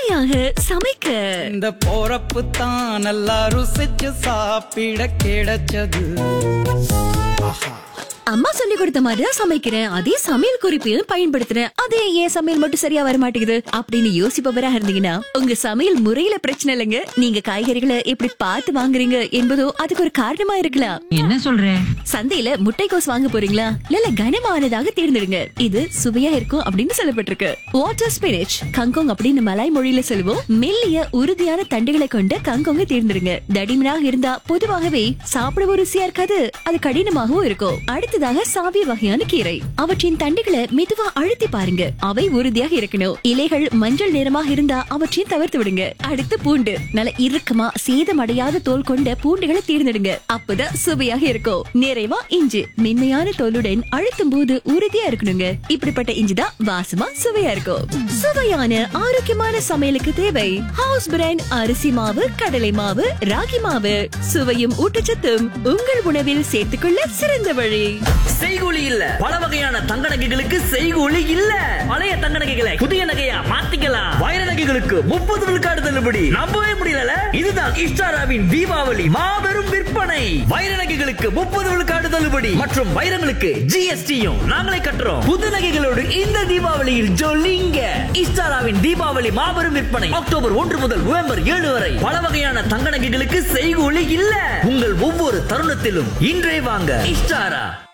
சுவையாக சமைக்க இந்த போறப்பு தான் நல்லா ருசிச்சு சாப்பிட கிடைச்சது அம்மா சொல்லி கொடுத்த மாதிரி தான் சமைக்கிறேன் அதே சமையல் குறிப்பையும் பயன்படுத்துறேன் அதே ஏன் சமையல் மட்டும் சரியா வர மாட்டேங்குது அப்படின்னு யோசிப்பவரா இருந்தீங்கன்னா உங்க சமையல் முறையில பிரச்சனை இல்லைங்க நீங்க காய்கறிகளை எப்படி பார்த்து வாங்குறீங்க என்பதோ அதுக்கு ஒரு காரணமா இருக்கலாம் என்ன சொல்ற சந்தையில முட்டைக்கோஸ் வாங்க போறீங்களா இல்ல கனமானதாக தேர்ந்தெடுங்க இது சுவையா இருக்கும் அப்படின்னு சொல்லப்பட்டிருக்கு வாட்டர் ஸ்பினிச் கங்கோங் அப்படின்னு மலாய் மொழியில சொல்லுவோம் மெல்லிய உறுதியான தண்டுகளை கொண்ட கங்கோங்க தேர்ந்தெடுங்க தடிமனாக இருந்தா பொதுவாகவே சாப்பிடவும் ருசியா இருக்காது அது கடினமாகவும் இருக்கும் அடுத்ததாக சாவிய வகையான கீரை அவற்றின் தண்டுகளை மெதுவா அழுத்தி பாருங்க அவை உறுதியாக இருக்கணும் இலைகள் மஞ்சள் நிறமாக இருந்தா அவற்றையும் தவிர்த்து விடுங்க அடுத்து பூண்டு நல்ல இறுக்கமா சேதமடையாத தோல் கொண்ட பூண்டுகளை தேர்ந்தெடுங்க அப்பதான் சுவையாக இருக்கும் நிறைவா இஞ்சி மென்மையான தோலுடன் அழுத்தும் போது உறுதியா இருக்கணுங்க இப்படிப்பட்ட இஞ்சி தான் வாசமா சுவையா இருக்கும் சுவையான ஆரோக்கியமான சமையலுக்கு தேவை ஹவுஸ் பிராண்ட் அரிசி மாவு கடலை மாவு ராகி மாவு சுவையும் ஊட்டச்சத்தும் உங்கள் உணவில் சேர்த்துக்கொள்ள சிறந்த வழி செய்கூலி இல்ல பல வகையான தங்க நகைகளுக்கு செய்கூலி இல்ல பழைய தங்க நகைகளை புதிய நகையா மாத்திக்கலாம் வைர நகைகளுக்கு முப்பது விழுக்காடு தள்ளுபடி நம்பவே முடியல இதுதான் இஷ்டாராவின் தீபாவளி மாபெரும் விற்பனை வைர நகைகளுக்கு முப்பது விழுக்காடு தள்ளுபடி மற்றும் வைரங்களுக்கு ஜிஎஸ்டியும் நாங்களே கட்டுறோம் புது நகைகளோடு இந்த தீபாவளியில் ஜொலிங்க இஷ்டாராவின் தீபாவளி மாபெரும் விற்பனை அக்டோபர் ஒன்று முதல் நவம்பர் ஏழு வரை பல வகையான தங்க நகைகளுக்கு செய்கூலி இல்ல உங்கள் ஒவ்வொரு தருணத்திலும் இன்றே வாங்க இஷ்டாரா